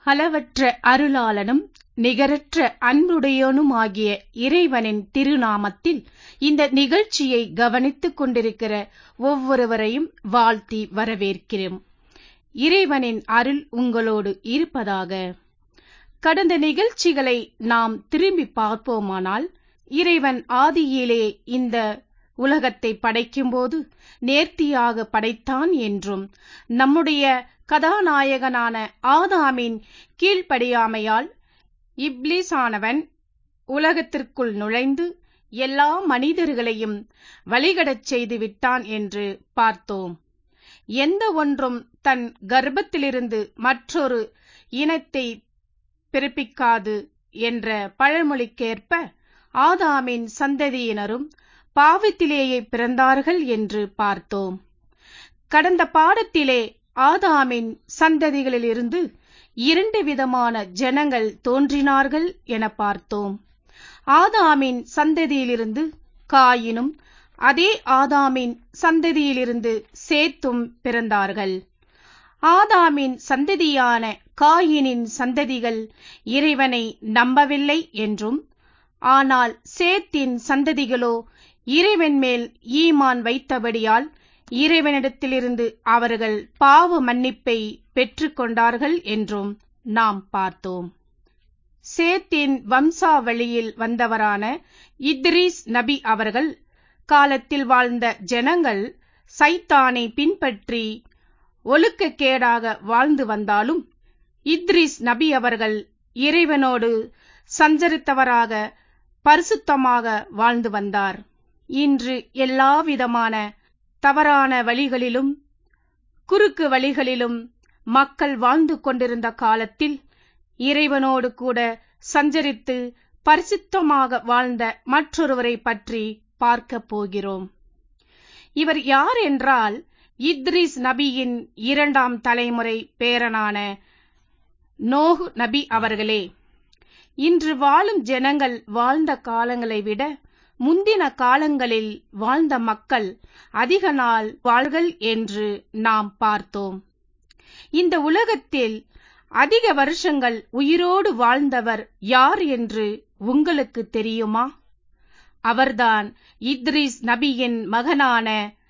அளவற்ற அருளாளனும் நிகரற்ற அன்புடையோனுமாகிய இறைவனின் திருநாமத்தில் இந்த நிகழ்ச்சியை கவனித்துக் கொண்டிருக்கிற ஒவ்வொருவரையும் வாழ்த்தி வரவேற்கிறோம் இறைவனின் அருள் உங்களோடு இருப்பதாக கடந்த நிகழ்ச்சிகளை நாம் திரும்பி பார்ப்போமானால் இறைவன் ஆதியிலே இந்த உலகத்தை படைக்கும்போது நேர்த்தியாக படைத்தான் என்றும் நம்முடைய கதாநாயகனான ஆதாமின் கீழ்ப்படியாமையால் இப்லீஸானவன் உலகத்திற்குள் நுழைந்து எல்லா மனிதர்களையும் வழிகடச் செய்து விட்டான் என்று பார்த்தோம் எந்த ஒன்றும் தன் கர்ப்பத்திலிருந்து மற்றொரு இனத்தை பிறப்பிக்காது என்ற பழமொழிக்கேற்ப ஆதாமின் சந்ததியினரும் பாவத்திலேயே பிறந்தார்கள் என்று பார்த்தோம் கடந்த பாடத்திலே ஆதாமின் சந்ததிகளிலிருந்து இரண்டு விதமான ஜனங்கள் தோன்றினார்கள் என பார்த்தோம் ஆதாமின் சந்ததியிலிருந்து காயினும் அதே ஆதாமின் சந்ததியிலிருந்து சேத்தும் பிறந்தார்கள் ஆதாமின் சந்ததியான காயினின் சந்ததிகள் இறைவனை நம்பவில்லை என்றும் ஆனால் சேத்தின் சந்ததிகளோ இறைவன் மேல் ஈமான் வைத்தபடியால் இறைவனிடத்திலிருந்து அவர்கள் பாவ மன்னிப்பை பெற்றுக்கொண்டார்கள் என்றும் நாம் பார்த்தோம் சேத்தின் வம்சாவளியில் வந்தவரான இத்ரீஸ் நபி அவர்கள் காலத்தில் வாழ்ந்த ஜனங்கள் சைத்தானை பின்பற்றி ஒழுக்கக்கேடாக வாழ்ந்து வந்தாலும் இத்ரிஸ் நபி அவர்கள் இறைவனோடு சஞ்சரித்தவராக பரிசுத்தமாக வாழ்ந்து வந்தார் இன்று எல்லாவிதமான தவறான வழிகளிலும் குறுக்கு வழிகளிலும் மக்கள் வாழ்ந்து கொண்டிருந்த காலத்தில் இறைவனோடு கூட சஞ்சரித்து பரிசுத்தமாக வாழ்ந்த மற்றொருவரை பற்றி பார்க்க போகிறோம் இவர் யார் என்றால் இத்ரிஸ் நபியின் இரண்டாம் தலைமுறை பேரனான நோகு நபி அவர்களே இன்று வாழும் ஜனங்கள் வாழ்ந்த காலங்களை விட முந்தின காலங்களில் வாழ்ந்த மக்கள் அதிக நாள் வாழ்கள் என்று நாம் பார்த்தோம் இந்த உலகத்தில் அதிக வருஷங்கள் உயிரோடு வாழ்ந்தவர் யார் என்று உங்களுக்கு தெரியுமா அவர்தான் இத்ரிஸ் நபியின் மகனான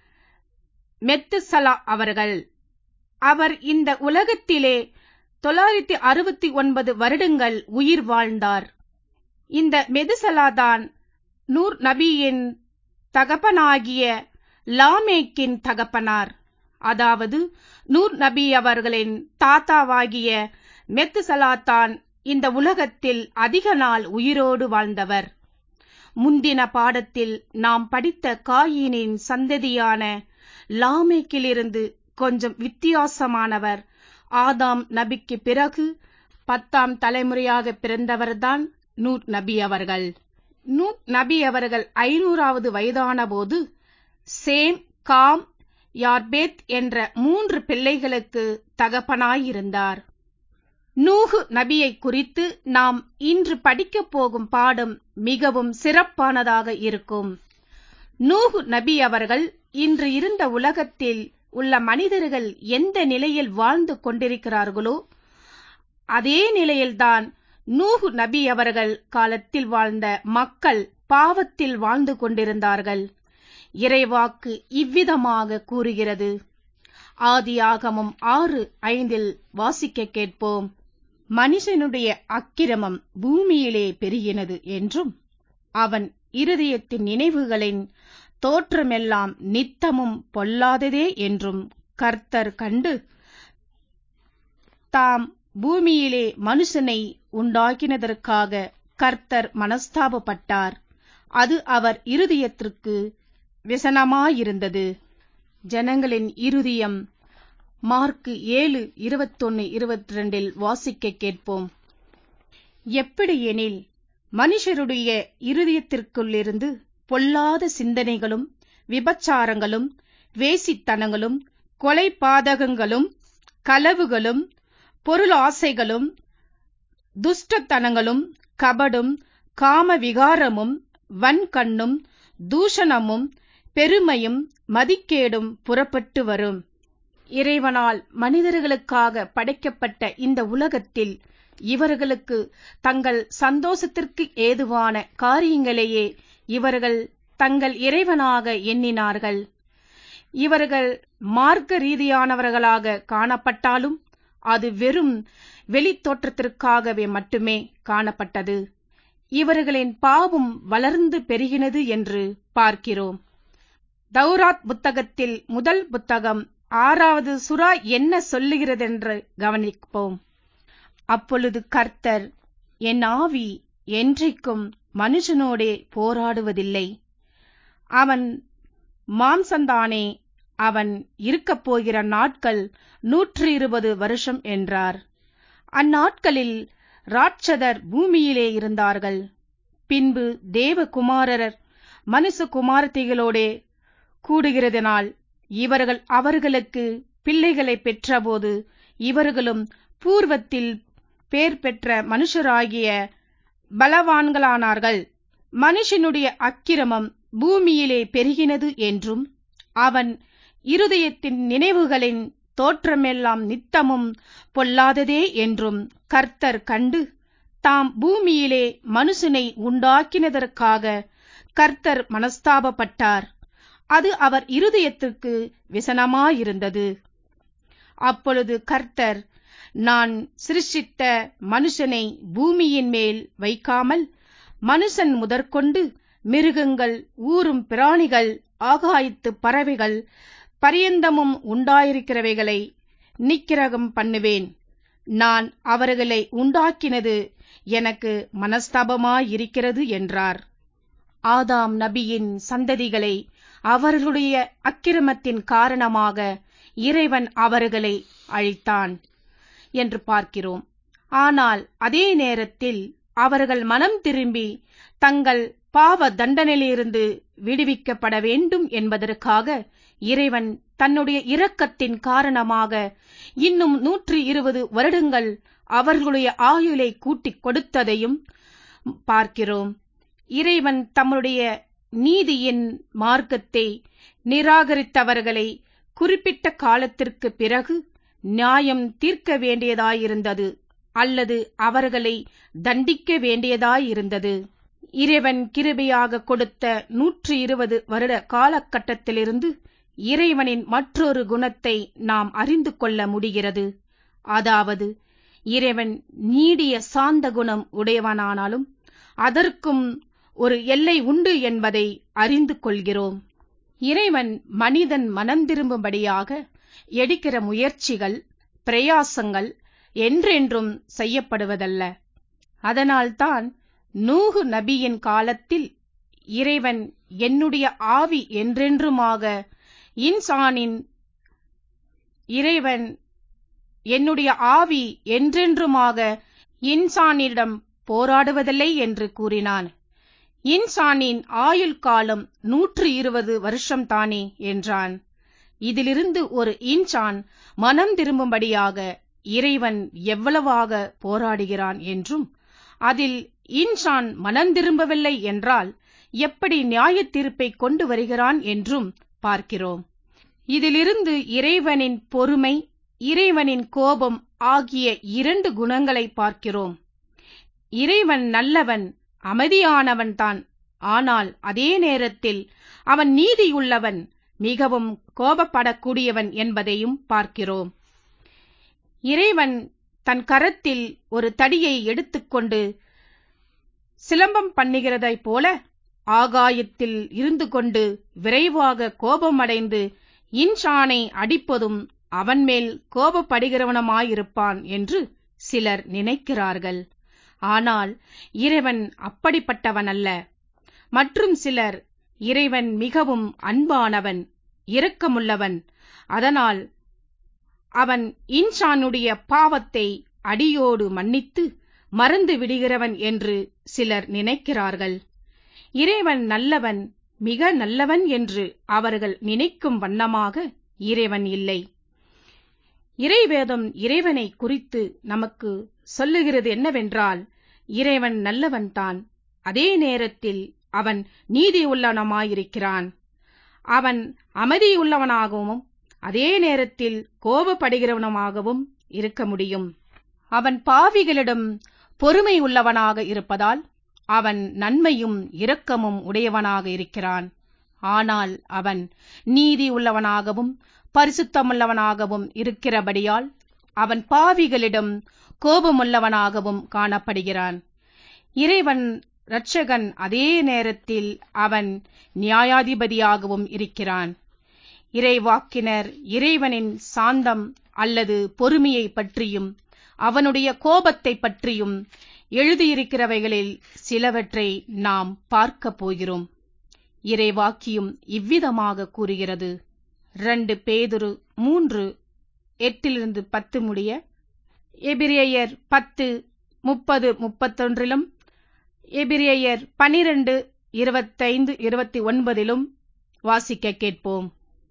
மெத்துசலா அவர்கள் அவர் இந்த உலகத்திலே தொள்ளாயிரத்தி அறுபத்தி ஒன்பது வருடங்கள் உயிர் வாழ்ந்தார் இந்த மெதுசலாதான் நூர் நபியின் தகப்பனாகிய லாமேக்கின் தகப்பனார் அதாவது நூர் நபி அவர்களின் தாத்தாவாகிய மெத்துசலாத்தான் இந்த உலகத்தில் அதிக நாள் உயிரோடு வாழ்ந்தவர் முந்தின பாடத்தில் நாம் படித்த காயினின் சந்ததியான லாமேக்கிலிருந்து கொஞ்சம் வித்தியாசமானவர் ஆதாம் நபிக்கு பிறகு பத்தாம் தலைமுறையாக பிறந்தவர்தான் நூட் நபி அவர்கள் நூட் நபி அவர்கள் ஐநூறாவது வயதான போது சேம் காம் யார்பேத் என்ற மூன்று பிள்ளைகளுக்கு தகப்பனாயிருந்தார் நூகு நபியை குறித்து நாம் இன்று படிக்கப் போகும் பாடம் மிகவும் சிறப்பானதாக இருக்கும் நூகு நபி அவர்கள் இன்று இருந்த உலகத்தில் உள்ள மனிதர்கள் எந்த நிலையில் வாழ்ந்து கொண்டிருக்கிறார்களோ அதே நிலையில்தான் நூகு நபி அவர்கள் காலத்தில் வாழ்ந்த மக்கள் பாவத்தில் வாழ்ந்து கொண்டிருந்தார்கள் இறைவாக்கு இவ்விதமாக கூறுகிறது ஆதியாகமம் ஆறு ஐந்தில் வாசிக்க கேட்போம் மனுஷனுடைய அக்கிரமம் பூமியிலே பெருகினது என்றும் அவன் இருதயத்தின் நினைவுகளின் தோற்றமெல்லாம் நித்தமும் பொல்லாததே என்றும் கர்த்தர் கண்டு தாம் பூமியிலே மனுஷனை உண்டாக்கினதற்காக கர்த்தர் மனஸ்தாபப்பட்டார் அது அவர் இருதயத்திற்கு விசனமாயிருந்தது ஜனங்களின் இருதயம் மார்க்கு ஏழு இருபத்தொன்னு இருபத்தி ரெண்டில் வாசிக்க கேட்போம் எப்படியெனில் மனுஷருடைய இருதயத்திற்குள்ளிருந்து பொல்லாத சிந்தனைகளும் விபச்சாரங்களும் வேசித்தனங்களும் கொலை பாதகங்களும் களவுகளும் பொருளாசைகளும் துஷ்டத்தனங்களும் கபடும் காம விகாரமும் வன்கண்ணும் தூஷணமும் பெருமையும் மதிக்கேடும் புறப்பட்டு வரும் இறைவனால் மனிதர்களுக்காக படைக்கப்பட்ட இந்த உலகத்தில் இவர்களுக்கு தங்கள் சந்தோஷத்திற்கு ஏதுவான காரியங்களையே இவர்கள் தங்கள் இறைவனாக எண்ணினார்கள் இவர்கள் மார்க்க ரீதியானவர்களாக காணப்பட்டாலும் அது வெறும் வெளித்தோற்றத்திற்காகவே மட்டுமே காணப்பட்டது இவர்களின் பாவம் வளர்ந்து பெருகினது என்று பார்க்கிறோம் தௌராத் புத்தகத்தில் முதல் புத்தகம் ஆறாவது சுறா என்ன சொல்லுகிறதென்று கவனிப்போம் அப்பொழுது கர்த்தர் என் ஆவி என்றைக்கும் மனுஷனோடே போராடுவதில்லை அவன் மாம்சந்தானே அவன் இருக்கப் போகிற நாட்கள் நூற்றி இருபது வருஷம் என்றார் அந்நாட்களில் ராட்சதர் பூமியிலே இருந்தார்கள் பின்பு தேவகுமாரர் மனுஷகுமாரத்திகளோடே கூடுகிறதினால் இவர்கள் அவர்களுக்கு பிள்ளைகளை பெற்றபோது இவர்களும் பூர்வத்தில் பேர் பெற்ற மனுஷராகிய பலவான்களானார்கள் மனுஷனுடைய அக்கிரமம் பூமியிலே பெருகினது என்றும் அவன் இருதயத்தின் நினைவுகளின் தோற்றமெல்லாம் நித்தமும் பொல்லாததே என்றும் கர்த்தர் கண்டு தாம் பூமியிலே மனுஷனை உண்டாக்கினதற்காக கர்த்தர் மனஸ்தாபப்பட்டார் அது அவர் இருதயத்திற்கு விசனமாயிருந்தது அப்பொழுது கர்த்தர் நான் சிருஷ்டித்த மனுஷனை பூமியின் மேல் வைக்காமல் மனுஷன் முதற்கொண்டு மிருகங்கள் ஊரும் பிராணிகள் ஆகாயத்து பறவைகள் பரியந்தமும் உண்டாயிருக்கிறவைகளை நிக்கிரகம் பண்ணுவேன் நான் அவர்களை உண்டாக்கினது எனக்கு மனஸ்தாபமாயிருக்கிறது என்றார் ஆதாம் நபியின் சந்ததிகளை அவர்களுடைய அக்கிரமத்தின் காரணமாக இறைவன் அவர்களை அழித்தான் என்று பார்க்கிறோம் ஆனால் அதே நேரத்தில் அவர்கள் மனம் திரும்பி தங்கள் பாவ தண்டனையிலிருந்து விடுவிக்கப்பட வேண்டும் என்பதற்காக இறைவன் தன்னுடைய இரக்கத்தின் காரணமாக இன்னும் நூற்றி இருபது வருடங்கள் அவர்களுடைய ஆயுளை கூட்டிக் கொடுத்ததையும் பார்க்கிறோம் இறைவன் தம்முடைய நீதியின் மார்க்கத்தை நிராகரித்தவர்களை குறிப்பிட்ட காலத்திற்கு பிறகு நியாயம் தீர்க்க வேண்டியதாயிருந்தது அல்லது அவர்களை தண்டிக்க வேண்டியதாயிருந்தது இறைவன் கிருபையாக கொடுத்த நூற்றி இருபது வருட காலகட்டத்திலிருந்து இறைவனின் மற்றொரு குணத்தை நாம் அறிந்து கொள்ள முடிகிறது அதாவது இறைவன் நீடிய சாந்த குணம் உடையவனானாலும் அதற்கும் ஒரு எல்லை உண்டு என்பதை அறிந்து கொள்கிறோம் இறைவன் மனிதன் மனம் திரும்பும்படியாக எடுக்கிற முயற்சிகள் பிரயாசங்கள் என்றென்றும் செய்யப்படுவதல்ல அதனால்தான் நூகு நபியின் காலத்தில் இறைவன் என்னுடைய ஆவி என்றென்றுமாக இன்சானின் இறைவன் என்னுடைய ஆவி என்றென்றுமாக இன்சானிடம் போராடுவதில்லை என்று கூறினான் இன்சானின் ஆயுள் காலம் நூற்று இருபது வருஷம்தானே என்றான் இதிலிருந்து ஒரு இன்சான் மனம் திரும்பும்படியாக இறைவன் எவ்வளவாக போராடுகிறான் என்றும் அதில் இன்சான் மனம் திரும்பவில்லை என்றால் எப்படி நியாய தீர்ப்பை கொண்டு வருகிறான் என்றும் பார்க்கிறோம் இதிலிருந்து இறைவனின் பொறுமை இறைவனின் கோபம் ஆகிய இரண்டு குணங்களை பார்க்கிறோம் இறைவன் நல்லவன் அமைதியானவன்தான் ஆனால் அதே நேரத்தில் அவன் நீதியுள்ளவன் மிகவும் கோபப்படக்கூடியவன் என்பதையும் பார்க்கிறோம் இறைவன் தன் கரத்தில் ஒரு தடியை எடுத்துக்கொண்டு சிலம்பம் பண்ணுகிறதைப் போல ஆகாயத்தில் இருந்து கொண்டு விரைவாக கோபமடைந்து இன்சானை அடிப்பதும் அவன் மேல் கோபப்படுகிறவனமாயிருப்பான் என்று சிலர் நினைக்கிறார்கள் ஆனால் இறைவன் அப்படிப்பட்டவன் அல்ல மற்றும் சிலர் இறைவன் மிகவும் அன்பானவன் இரக்கமுள்ளவன் அதனால் அவன் இன்சானுடைய பாவத்தை அடியோடு மன்னித்து மறந்து விடுகிறவன் என்று சிலர் நினைக்கிறார்கள் இறைவன் நல்லவன் மிக நல்லவன் என்று அவர்கள் நினைக்கும் வண்ணமாக இறைவன் இல்லை இறைவேதம் இறைவனை குறித்து நமக்கு சொல்லுகிறது என்னவென்றால் இறைவன் நல்லவன்தான் அதே நேரத்தில் அவன் நீதியுள்ளவனாயிருக்கிறான் அவன் அமைதியுள்ளவனாகவும் அதே நேரத்தில் கோபப்படுகிறவனுமாகவும் இருக்க முடியும் அவன் பாவிகளிடம் பொறுமை உள்ளவனாக இருப்பதால் அவன் நன்மையும் இரக்கமும் உடையவனாக இருக்கிறான் ஆனால் அவன் நீதி உள்ளவனாகவும் பரிசுத்தமுள்ளவனாகவும் இருக்கிறபடியால் அவன் பாவிகளிடம் கோபமுள்ளவனாகவும் காணப்படுகிறான் இறைவன் இரட்சகன் அதே நேரத்தில் அவன் நியாயாதிபதியாகவும் இருக்கிறான் இறைவாக்கினர் இறைவனின் சாந்தம் அல்லது பொறுமையை பற்றியும் அவனுடைய கோபத்தை பற்றியும் எழுதியிருக்கிறவைகளில் சிலவற்றை நாம் பார்க்க போகிறோம் இறைவாக்கியும் இவ்விதமாக கூறுகிறது ரெண்டு பேதுரு மூன்று எட்டிலிருந்து பத்து முடிய எபிரேயர் பத்து முப்பது முப்பத்தொன்றிலும் எபிரேயர் பனிரெண்டு இருபத்தைந்து இருபத்தி ஒன்பதிலும் வாசிக்க கேட்போம்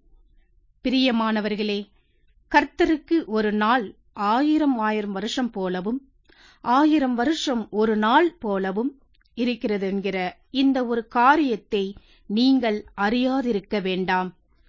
பிரியமானவர்களே கர்த்தருக்கு ஒரு நாள் ஆயிரம் ஆயிரம் வருஷம் போலவும் ஆயிரம் வருஷம் ஒரு நாள் போலவும் இருக்கிறது என்கிற இந்த ஒரு காரியத்தை நீங்கள் அறியாதிருக்க வேண்டாம்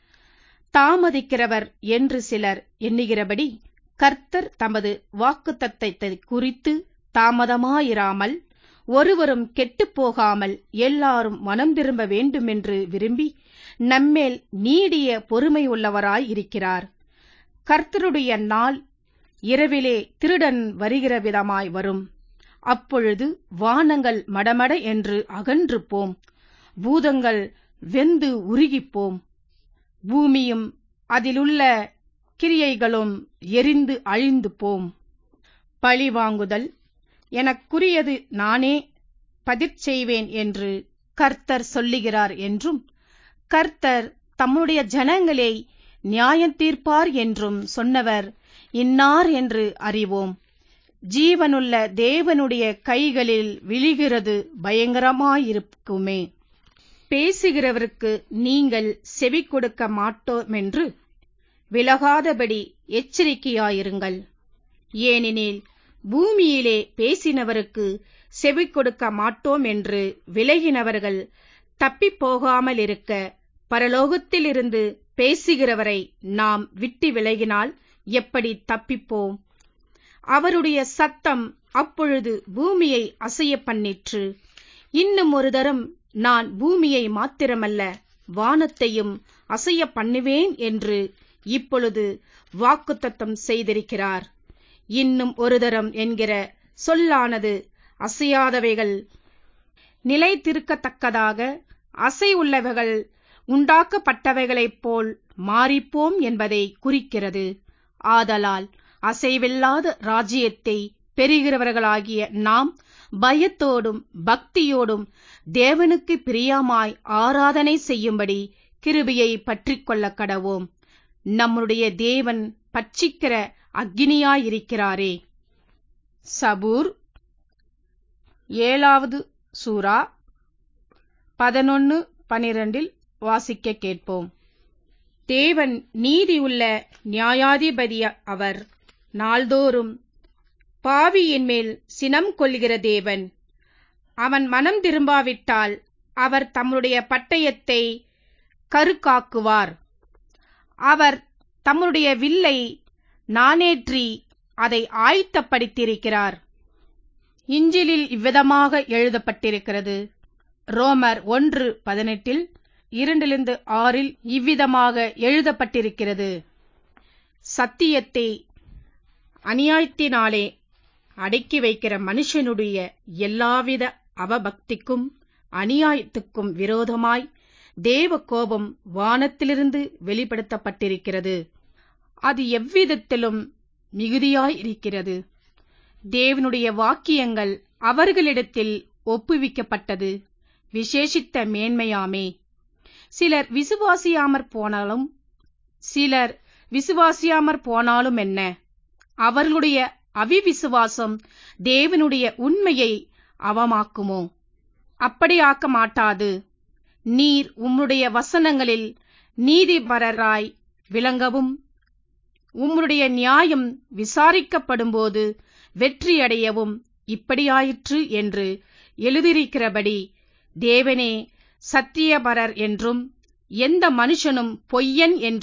தாமதிக்கிறவர் என்று சிலர் எண்ணுகிறபடி கர்த்தர் தமது வாக்குத்தத்தத்தை குறித்து தாமதமாயிராமல் ஒருவரும் கெட்டுப் போகாமல் எல்லாரும் மனம் திரும்ப வேண்டுமென்று விரும்பி நம்மேல் நீடிய பொறுமை உள்ளவராய் இருக்கிறார் கர்த்தருடைய நாள் இரவிலே திருடன் வருகிற விதமாய் வரும் அப்பொழுது வானங்கள் மடமட என்று அகன்று போம் பூதங்கள் வெந்து உருகிப்போம் பூமியும் அதிலுள்ள கிரியைகளும் எரிந்து அழிந்து போம் பழி வாங்குதல் எனக்குரியது நானே பதிற் செய்வேன் என்று கர்த்தர் சொல்லுகிறார் என்றும் கர்த்தர் தம்முடைய ஜனங்களை நியாயந்தீர்ப்பார் என்றும் சொன்னவர் இன்னார் என்று அறிவோம் ஜீவனுள்ள தேவனுடைய கைகளில் விழுகிறது பயங்கரமாயிருக்குமே பேசுகிறவருக்கு நீங்கள் செவி கொடுக்க மாட்டோமென்று விலகாதபடி எச்சரிக்கையாயிருங்கள் ஏனெனில் பூமியிலே பேசினவருக்கு செவி கொடுக்க மாட்டோம் என்று விலகினவர்கள் தப்பிப் போகாமலிருக்க பரலோகத்திலிருந்து பேசுகிறவரை நாம் விட்டு விலகினால் எப்படி தப்பிப்போம் அவருடைய சத்தம் அப்பொழுது பூமியை அசைய பண்ணிற்று இன்னும் ஒரு தரம் நான் பூமியை மாத்திரமல்ல வானத்தையும் அசைய பண்ணுவேன் என்று இப்பொழுது வாக்குத்தத்தம் செய்திருக்கிறார் இன்னும் ஒரு தரம் என்கிற சொல்லானது அசையாதவைகள் நிலைத்திருக்கத்தக்கதாக அசை உள்ளவைகள் உண்டாக்கப்பட்டவைகளைப் போல் மாறிப்போம் என்பதை குறிக்கிறது ஆதலால் அசைவில்லாத ராஜ்யத்தை பெறுகிறவர்களாகிய நாம் பயத்தோடும் பக்தியோடும் தேவனுக்கு பிரியமாய் ஆராதனை செய்யும்படி கிருபியை பற்றிக் கொள்ள கடவோம் நம்முடைய தேவன் பட்சிக்கிற அக்னியாயிருக்கிறாரே சபூர் ஏழாவது சூரா பதினொன்னு பனிரெண்டில் வாசிக்க கேட்போம் தேவன் நீதியுள்ள நியாயாதிபதி அவர் நாள்தோறும் பாவியின் மேல் சினம் கொள்கிற தேவன் அவன் மனம் திரும்பாவிட்டால் அவர் தம்முடைய பட்டயத்தை கருக்காக்குவார் அவர் தம்முடைய வில்லை நானேற்றி அதை ஆயத்தப்படுத்தியிருக்கிறார் இஞ்சிலில் இவ்விதமாக எழுதப்பட்டிருக்கிறது ரோமர் ஒன்று பதினெட்டில் இரண்டிலிருந்து ஆறில் இவ்விதமாக எழுதப்பட்டிருக்கிறது சத்தியத்தை அநியாயத்தினாலே அடக்கி வைக்கிற மனுஷனுடைய எல்லாவித அவபக்திக்கும் அநியாயத்துக்கும் விரோதமாய் தேவ கோபம் வானத்திலிருந்து வெளிப்படுத்தப்பட்டிருக்கிறது அது எவ்விதத்திலும் மிகுதியாயிருக்கிறது தேவனுடைய வாக்கியங்கள் அவர்களிடத்தில் ஒப்புவிக்கப்பட்டது விசேஷித்த மேன்மையாமே சிலர் விசுவாசியாமற் போனாலும் சிலர் விசுவாசியாமற் போனாலும் என்ன அவர்களுடைய அவிவிசுவாசம் தேவனுடைய உண்மையை அவமாக்குமோ அப்படி ஆக்க மாட்டாது நீர் உம்முடைய வசனங்களில் நீதிபரராய் விளங்கவும் உம்முடைய நியாயம் விசாரிக்கப்படும்போது வெற்றியடையவும் இப்படியாயிற்று என்று எழுதியிருக்கிறபடி தேவனே சத்தியபரர் என்றும் எந்த மனுஷனும் பொய்யன் என்றும்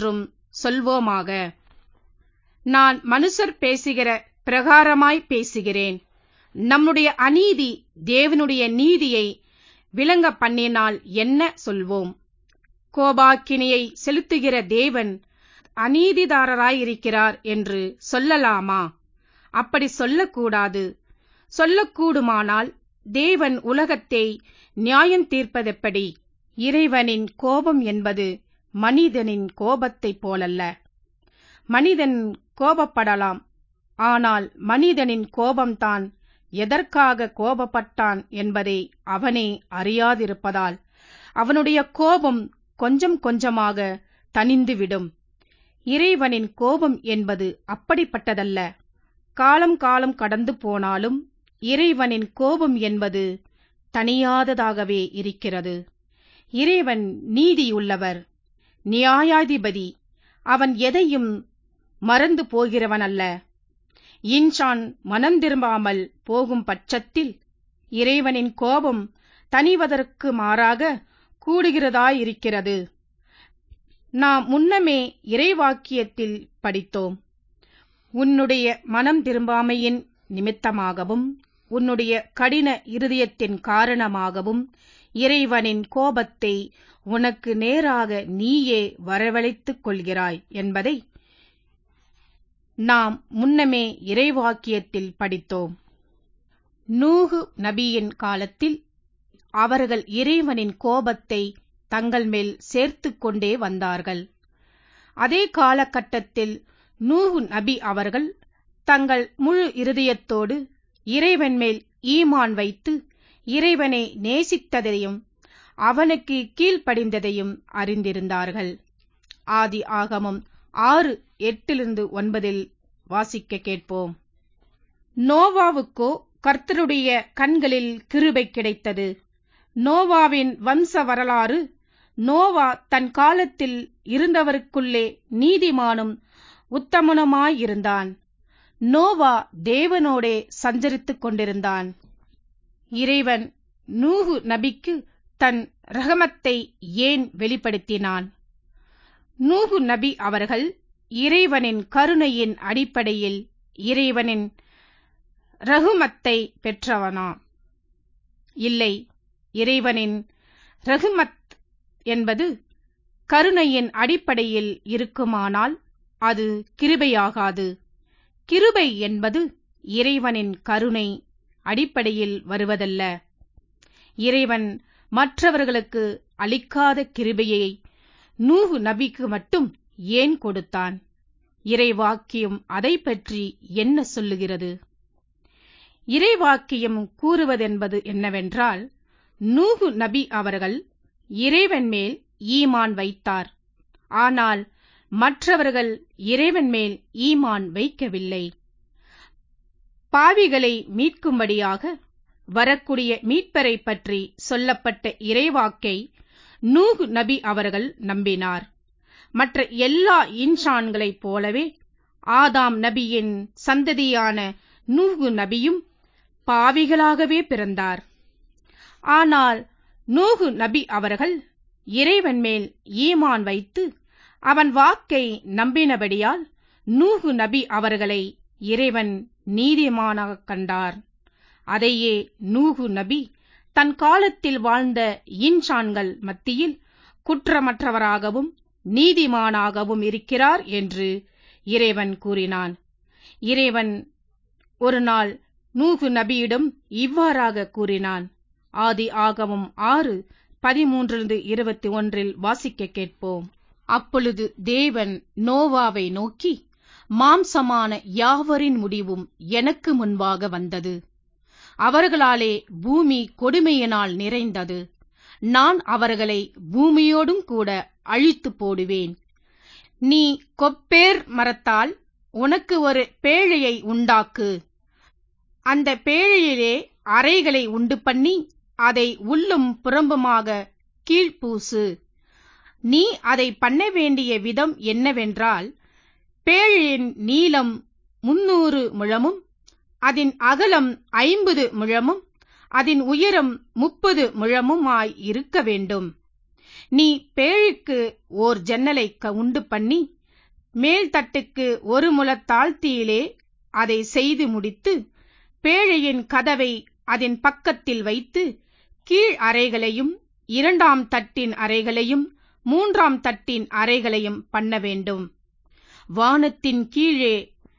சொல்வோமாக நான் மனுஷர் பேசுகிற பிரகாரமாய் பேசுகிறேன் நம்முடைய அநீதி தேவனுடைய நீதியை விளங்க பண்ணினால் என்ன சொல்வோம் கோபாக்கினியை செலுத்துகிற தேவன் அநீதிதாரராயிருக்கிறார் என்று சொல்லலாமா அப்படி சொல்லக்கூடாது சொல்லக்கூடுமானால் தேவன் உலகத்தை நியாயம் தீர்ப்பதெப்படி இறைவனின் கோபம் என்பது மனிதனின் கோபத்தைப் போலல்ல மனிதன் கோபப்படலாம் ஆனால் மனிதனின் கோபம்தான் எதற்காக கோபப்பட்டான் என்பதை அவனே அறியாதிருப்பதால் அவனுடைய கோபம் கொஞ்சம் கொஞ்சமாக தணிந்துவிடும் இறைவனின் கோபம் என்பது அப்படிப்பட்டதல்ல காலம் காலம் கடந்து போனாலும் இறைவனின் கோபம் என்பது தனியாததாகவே இருக்கிறது இறைவன் நீதியுள்ளவர் நியாயாதிபதி அவன் எதையும் மறந்து போகிறவன் அல்ல இன்சான் மனம் திரும்பாமல் போகும் பட்சத்தில் இறைவனின் கோபம் தணிவதற்கு மாறாக கூடுகிறதாயிருக்கிறது நாம் முன்னமே இறைவாக்கியத்தில் படித்தோம் உன்னுடைய மனம் திரும்பாமையின் நிமித்தமாகவும் உன்னுடைய கடின இருதயத்தின் காரணமாகவும் இறைவனின் கோபத்தை உனக்கு நேராக நீயே வரவழைத்துக் கொள்கிறாய் என்பதை நாம் முன்னமே இறைவாக்கியத்தில் படித்தோம் நூகு நபியின் காலத்தில் அவர்கள் இறைவனின் கோபத்தை தங்கள் மேல் சேர்த்துக் கொண்டே வந்தார்கள் அதே காலகட்டத்தில் நூகு நபி அவர்கள் தங்கள் முழு இருதயத்தோடு இறைவன் மேல் ஈமான் வைத்து இறைவனை நேசித்ததையும் அவனுக்கு கீழ்ப்படிந்ததையும் அறிந்திருந்தார்கள் ஆதி ஆகமம் ஆறு எட்டிலிருந்து ஒன்பதில் வாசிக்க கேட்போம் நோவாவுக்கோ கர்த்தருடைய கண்களில் கிருபை கிடைத்தது நோவாவின் வம்ச வரலாறு நோவா தன் காலத்தில் இருந்தவருக்குள்ளே நீதிமானும் உத்தமனுமாயிருந்தான் நோவா தேவனோடே சஞ்சரித்துக் கொண்டிருந்தான் இறைவன் நூகு நபிக்கு தன் ரகமத்தை ஏன் வெளிப்படுத்தினான் நூகு நபி அவர்கள் இறைவனின் கருணையின் அடிப்படையில் இறைவனின் ரகுமத்தை பெற்றவனா இல்லை இறைவனின் ரகுமத் என்பது கருணையின் அடிப்படையில் இருக்குமானால் அது கிருபையாகாது கிருபை என்பது இறைவனின் கருணை அடிப்படையில் வருவதல்ல இறைவன் மற்றவர்களுக்கு அளிக்காத கிருபையை நூகு நபிக்கு மட்டும் ஏன் கொடுத்தான் இறைவாக்கியம் அதை பற்றி என்ன சொல்லுகிறது இறைவாக்கியம் கூறுவதென்பது என்னவென்றால் நூகு நபி அவர்கள் இறைவன் மேல் ஈமான் வைத்தார் ஆனால் மற்றவர்கள் இறைவன் மேல் ஈமான் வைக்கவில்லை பாவிகளை மீட்கும்படியாக வரக்கூடிய மீட்பரை பற்றி சொல்லப்பட்ட இறைவாக்கை நூகு நபி அவர்கள் நம்பினார் மற்ற எல்லா இன்சான்களைப் போலவே ஆதாம் நபியின் சந்ததியான நூகு நபியும் பாவிகளாகவே பிறந்தார் ஆனால் நூகு நபி அவர்கள் இறைவன் மேல் ஈமான் வைத்து அவன் வாக்கை நம்பினபடியால் நூகு நபி அவர்களை இறைவன் நீதிமானாகக் கண்டார் அதையே நூகு நபி தன் காலத்தில் வாழ்ந்த இன்சான்கள் மத்தியில் குற்றமற்றவராகவும் நீதிமானாகவும் இருக்கிறார் என்று இறைவன் கூறினான் இறைவன் ஒரு நாள் நூகு நபியிடம் இவ்வாறாக கூறினான் ஆதி ஆகமும் ஆறு பதிமூன்றிலிருந்து இருபத்தி ஒன்றில் வாசிக்க கேட்போம் அப்பொழுது தேவன் நோவாவை நோக்கி மாம்சமான யாவரின் முடிவும் எனக்கு முன்பாக வந்தது அவர்களாலே பூமி கொடுமையினால் நிறைந்தது நான் அவர்களை பூமியோடும் கூட அழித்து போடுவேன் நீ கொப்பேர் மரத்தால் உனக்கு ஒரு பேழையை உண்டாக்கு அந்த பேழையிலே அறைகளை உண்டு பண்ணி அதை உள்ளும் புறம்புமாக கீழ்ப்பூசு நீ அதை பண்ண வேண்டிய விதம் என்னவென்றால் பேழையின் நீளம் முன்னூறு முழமும் அதன் அகலம் ஐம்பது முழமும் அதன் உயரம் முப்பது முழமுமாய் இருக்க வேண்டும் நீ பேழைக்கு ஓர் ஜன்னலை உண்டு பண்ணி மேல் தட்டுக்கு ஒரு முழத் தாழ்த்தியிலே அதை செய்து முடித்து பேழையின் கதவை அதன் பக்கத்தில் வைத்து கீழ் அறைகளையும் இரண்டாம் தட்டின் அறைகளையும் மூன்றாம் தட்டின் அறைகளையும் பண்ண வேண்டும் வானத்தின் கீழே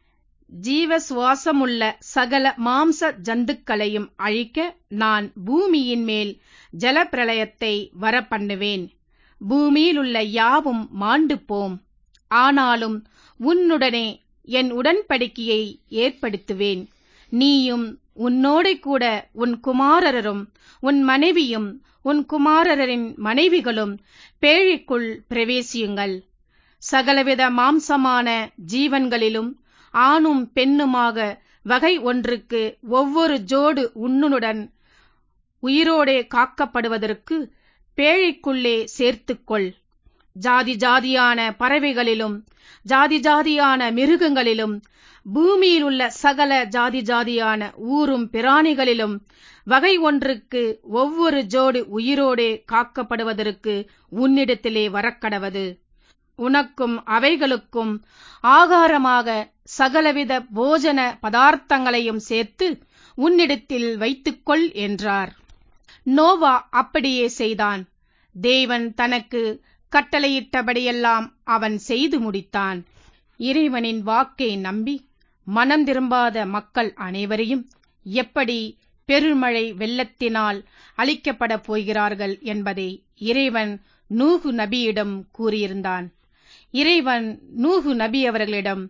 ஜீவ சுவாசமுள்ள சகல மாம்ச ஜந்துக்களையும் அழிக்க நான் பூமியின் மேல் ஜலப்பிரளயத்தை வர பண்ணுவேன் பூமியிலுள்ள யாவும் மாண்டு போம் ஆனாலும் உன்னுடனே என் உடன்படிக்கையை ஏற்படுத்துவேன் நீயும் உன்னோடே கூட உன் குமாரரும் உன் மனைவியும் உன் குமாரரின் மனைவிகளும் பேழைக்குள் பிரவேசியுங்கள் சகலவித மாம்சமான ஜீவன்களிலும் ஆணும் பெண்ணுமாக வகை ஒன்றுக்கு ஒவ்வொரு ஜோடு உன்னுடன் உயிரோடே காக்கப்படுவதற்கு பேழைக்குள்ளே சேர்த்துக்கொள் ஜாதி ஜாதியான பறவைகளிலும் ஜாதி ஜாதியான மிருகங்களிலும் பூமியில் உள்ள சகல ஜாதி ஜாதியான ஊரும் பிராணிகளிலும் வகை ஒன்றுக்கு ஒவ்வொரு ஜோடு உயிரோடே காக்கப்படுவதற்கு உன்னிடத்திலே வரக்கடவது உனக்கும் அவைகளுக்கும் ஆகாரமாக சகலவித போஜன பதார்த்தங்களையும் சேர்த்து உன்னிடத்தில் வைத்துக்கொள் என்றார் நோவா அப்படியே செய்தான் தேவன் தனக்கு கட்டளையிட்டபடியெல்லாம் அவன் செய்து முடித்தான் இறைவனின் வாக்கை நம்பி மனம் திரும்பாத மக்கள் அனைவரையும் எப்படி பெருமழை வெள்ளத்தினால் அழிக்கப்படப் போகிறார்கள் என்பதை இறைவன் நூகு நபியிடம் கூறியிருந்தான் இறைவன் நூகு நபி அவர்களிடம்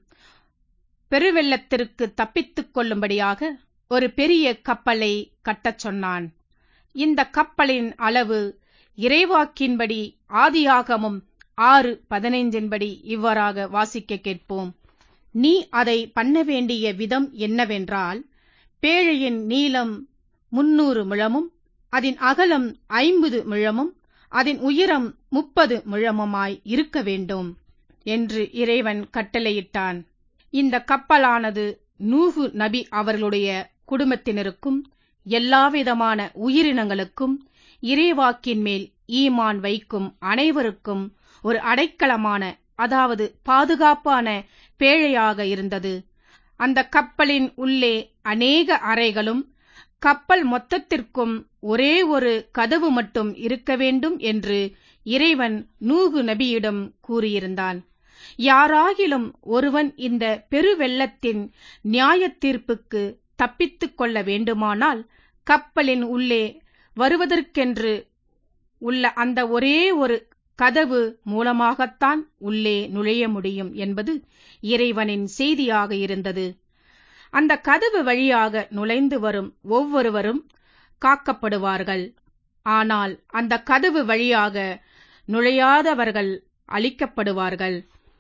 பெருவெள்ளத்திற்கு தப்பித்துக் கொள்ளும்படியாக ஒரு பெரிய கப்பலை கட்டச் சொன்னான் இந்த கப்பலின் அளவு இறைவாக்கின்படி ஆதியாகமும் ஆறு பதினைந்தின்படி இவ்வாறாக வாசிக்க கேட்போம் நீ அதை பண்ண வேண்டிய விதம் என்னவென்றால் பேழையின் நீளம் முன்னூறு முழமும் அதன் அகலம் ஐம்பது முழமும் அதன் உயரம் முப்பது முழமுமாய் இருக்க வேண்டும் என்று இறைவன் கட்டளையிட்டான் இந்த கப்பலானது நூகு நபி அவர்களுடைய குடும்பத்தினருக்கும் எல்லாவிதமான உயிரினங்களுக்கும் இறைவாக்கின் மேல் ஈமான் வைக்கும் அனைவருக்கும் ஒரு அடைக்கலமான அதாவது பாதுகாப்பான பேழையாக இருந்தது அந்த கப்பலின் உள்ளே அநேக அறைகளும் கப்பல் மொத்தத்திற்கும் ஒரே ஒரு கதவு மட்டும் இருக்க வேண்டும் என்று இறைவன் நூகு நபியிடம் கூறியிருந்தான் யாராகிலும் ஒருவன் இந்த பெருவெள்ளத்தின் நியாய தீர்ப்புக்கு தப்பித்துக் கொள்ள வேண்டுமானால் கப்பலின் உள்ளே வருவதற்கென்று உள்ள அந்த ஒரே ஒரு கதவு மூலமாகத்தான் உள்ளே நுழைய முடியும் என்பது இறைவனின் செய்தியாக இருந்தது அந்த கதவு வழியாக நுழைந்து வரும் ஒவ்வொருவரும் காக்கப்படுவார்கள் ஆனால் அந்த கதவு வழியாக நுழையாதவர்கள் அழிக்கப்படுவார்கள்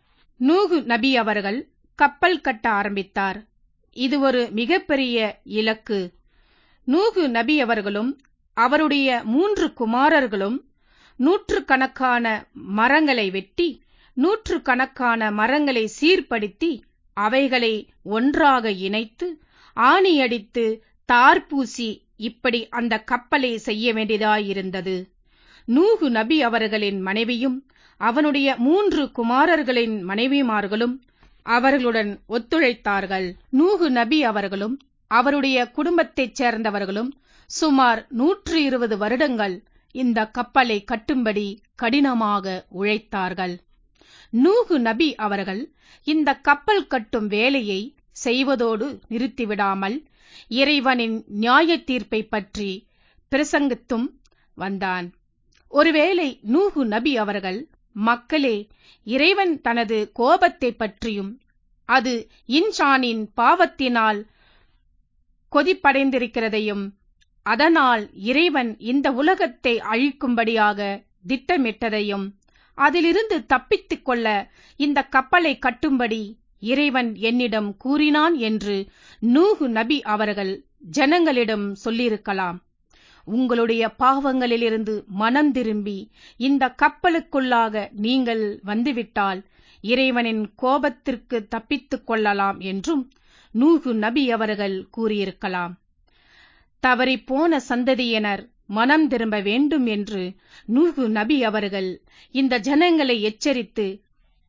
நூகு நபி அவர்கள் கப்பல் கட்ட ஆரம்பித்தார் இது ஒரு மிகப்பெரிய இலக்கு நூகு நபி அவர்களும் அவருடைய மூன்று குமாரர்களும் நூற்றுக்கணக்கான மரங்களை வெட்டி நூற்றுக்கணக்கான மரங்களை சீர்படுத்தி அவைகளை ஒன்றாக இணைத்து ஆணியடித்து தார்பூசி இப்படி அந்த கப்பலை செய்ய வேண்டியதாயிருந்தது நூகு நபி அவர்களின் மனைவியும் அவனுடைய மூன்று குமாரர்களின் மனைவிமார்களும் அவர்களுடன் ஒத்துழைத்தார்கள் நூகு நபி அவர்களும் அவருடைய குடும்பத்தைச் சேர்ந்தவர்களும் சுமார் நூற்று இருபது வருடங்கள் இந்த கப்பலை கட்டும்படி கடினமாக உழைத்தார்கள் நூகு நபி அவர்கள் இந்த கப்பல் கட்டும் வேலையை செய்வதோடு நிறுத்திவிடாமல் இறைவனின் நியாய தீர்ப்பை பற்றி பிரசங்கித்தும் வந்தான் ஒருவேளை நூகு நபி அவர்கள் மக்களே இறைவன் தனது கோபத்தை பற்றியும் அது இன்சானின் பாவத்தினால் கொதிப்படைந்திருக்கிறதையும் அதனால் இறைவன் இந்த உலகத்தை அழிக்கும்படியாக திட்டமிட்டதையும் அதிலிருந்து தப்பித்துக் கொள்ள இந்த கப்பலை கட்டும்படி இறைவன் என்னிடம் கூறினான் என்று நூகு நபி அவர்கள் ஜனங்களிடம் சொல்லியிருக்கலாம் உங்களுடைய பாவங்களிலிருந்து மனம் திரும்பி இந்த கப்பலுக்குள்ளாக நீங்கள் வந்துவிட்டால் இறைவனின் கோபத்திற்கு தப்பித்துக் கொள்ளலாம் என்றும் நூகு நபி அவர்கள் கூறியிருக்கலாம் தவறிப்போன சந்ததியினர் மனம் திரும்ப வேண்டும் என்று நூகு நபி அவர்கள் இந்த ஜனங்களை எச்சரித்து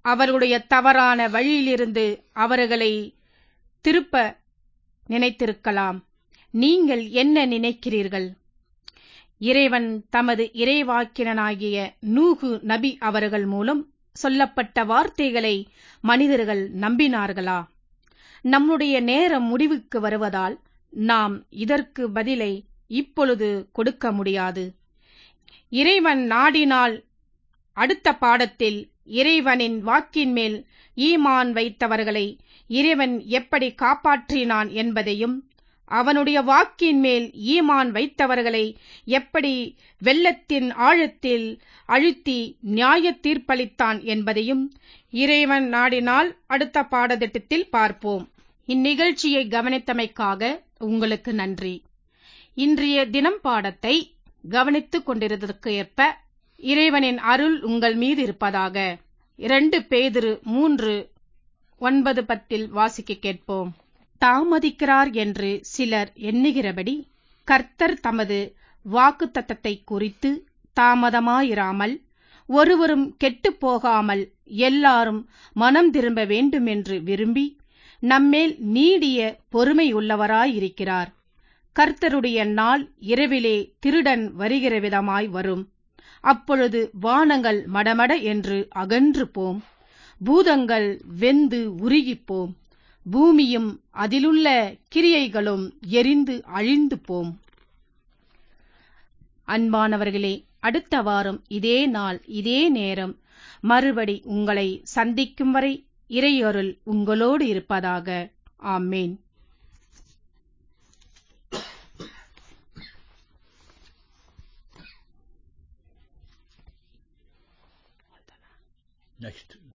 அவர்களுடைய தவறான வழியிலிருந்து அவர்களை திருப்ப நினைத்திருக்கலாம் நீங்கள் என்ன நினைக்கிறீர்கள் இறைவன் தமது இறைவாக்கினனாகிய நூகு நபி அவர்கள் மூலம் சொல்லப்பட்ட வார்த்தைகளை மனிதர்கள் நம்பினார்களா நம்முடைய நேரம் முடிவுக்கு வருவதால் நாம் இதற்கு பதிலை இப்பொழுது கொடுக்க முடியாது இறைவன் நாடினால் அடுத்த பாடத்தில் இறைவனின் வாக்கின் மேல் ஈமான் வைத்தவர்களை இறைவன் எப்படி காப்பாற்றினான் என்பதையும் அவனுடைய வாக்கின் மேல் ஈமான் வைத்தவர்களை எப்படி வெள்ளத்தின் ஆழத்தில் அழுத்தி நியாய தீர்ப்பளித்தான் என்பதையும் இறைவன் நாடினால் அடுத்த பாடத்திட்டத்தில் பார்ப்போம் இந்நிகழ்ச்சியை கவனித்தமைக்காக உங்களுக்கு நன்றி இன்றைய தினம் பாடத்தை கவனித்துக் கொண்டிருந்ததற்கு ஏற்ப இறைவனின் அருள் உங்கள் மீது இருப்பதாக இரண்டு பேதிரு மூன்று ஒன்பது பத்தில் வாசிக்க கேட்போம் தாமதிக்கிறார் என்று சிலர் எண்ணுகிறபடி கர்த்தர் தமது வாக்குத்தத்தத்தை குறித்து தாமதமாயிராமல் ஒருவரும் கெட்டுப் போகாமல் எல்லாரும் மனம் திரும்ப வேண்டுமென்று விரும்பி நம்மேல் நீடிய பொறுமையுள்ளவராயிருக்கிறார் கர்த்தருடைய நாள் இரவிலே திருடன் வருகிற விதமாய் வரும் அப்பொழுது வானங்கள் மடமட என்று அகன்று போம் பூதங்கள் வெந்து உருகிப்போம் பூமியும் அதிலுள்ள கிரியைகளும் எரிந்து அழிந்து போம் அன்பானவர்களே அடுத்த வாரம் இதே நாள் இதே நேரம் மறுபடி உங்களை சந்திக்கும் வரை இறையொருள் உங்களோடு இருப்பதாக ஆமேன் Next.